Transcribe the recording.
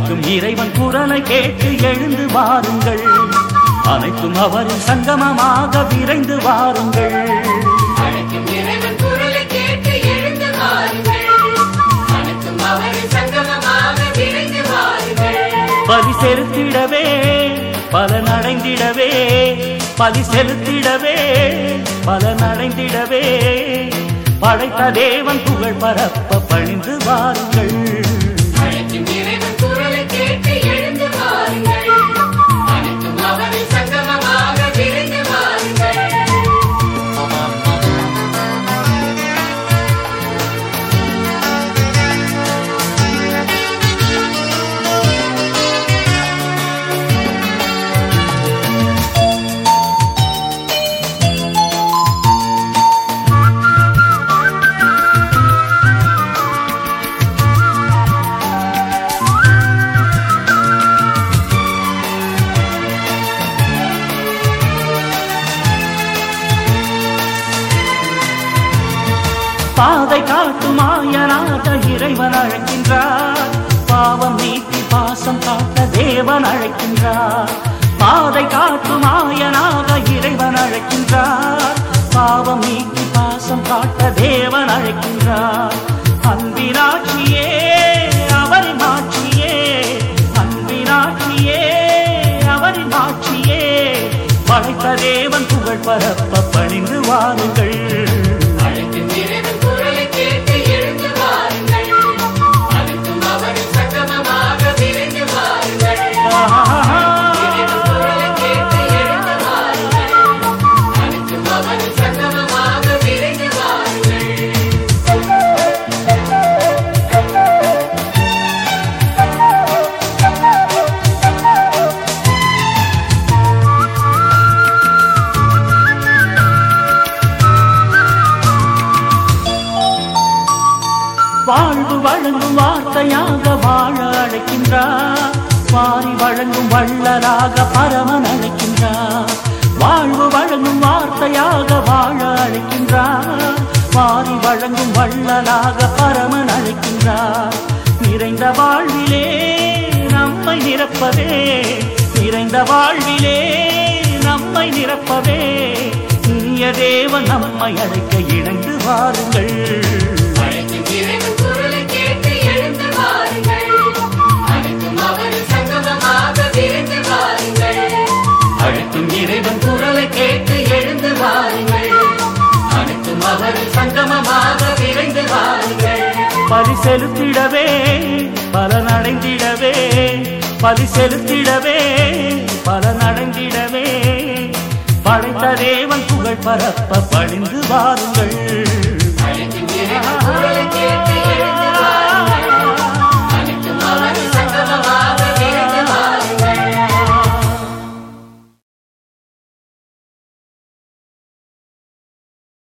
அழைக்கும் இறைவன் குரலை கேட்டு எழுந்து வாருங்கள் அனைத்தும் அவரின் சங்கமமாக விரைந்து வாருங்கள் அழைக்கும் இறைவன் குரலை கேட்டு எழுந்து வாருங்கள் அனைத்தும் அவரின் சங்கமமாக விரைந்து வாருங்கள் பலி செலுத்திடவே பலன் அடைந்திடவே பலி செலுத்திடவே பலன் அடைந்திடவே படைத்த தேவன் புகழ் பரப்ப பணிந்து வாருங்கள் அழைக்கும் இறைவன் குரலை கேட்டு எழுந்து வாருங்கள் அனைத்தும் அவரின் சங்கமமாக விரைந்து வாருங்கள் பாதை காட்டும் ஆயனாக இறைவன் அழைக்கின்றார் பாவம் நீக்கி பாசம் காட்ட தேவன் அழைக்கின்றார் பாதை காட்டும் ஆயனாக இறைவன் அழைக்கின்றார் பாவம் நீக்கி பாசம் காட்ட தேவன் அழைக்கின்றார் அன்பினாட்சியே அவரின் ஆட்சியே அன்பினாட்சியே அவரின் ஆட்சியே படைத்த தேவன் புகழ் பரப்ப பணிந்து வாருங்கள் அழைக்கும் இறைவன் குரலை கேட்டு எழுந்து வாருங்கள் அனைத்தும் அவரின் சங்கமமாக விரைந்து வாருங்கள் இறைவன் குரலை கேட்டு எழுந்து வாருங்கள் அனைத்தும் அவரின் சங்கமமாக விரைந்து வாருங்கள் வாழ்வு வழங்கும் வார்த்தையாக வாழ அழைக்கின்றார் வாரி வழங்கும் வள்ளலாக பரமன் அழைக்கின்றார் வாழ்வு வழங்கும் வார்த்தையாக வாழ அழைக்கின்றார் வாரி வழங்கும் வள்ளலாக பரமன் அழைக்கின்றார் நிறைந்த வாழ்விலே நம்மை நிரப்பவே நிறைந்த வாழ்விலே நம்மை நிரப்பவே இனிய தேவன் நம்மை அழைக்க இணைந்து வாருங்கள் அழைக்கும் இறைவன் குரலை கேட்டு எழுந்து வாருங்கள் அனைத்தும் அவரின் சங்கமமாக விரைந்து வாருங்கள் அழைக்கும் இறைவன் குரலை கேட்டு எழுந்து வாருங்கள் அனைத்தும் அவரின் சங்கமமாக விரைந்து வாருங்கள் பலி செலுத்திடவே பலன் அடைந்திடவே பலி செலுத்திடவே பலன் அடைந்திடவே படைத்த தேவன் புகழ் பரப்ப பணிந்து வாருங்கள்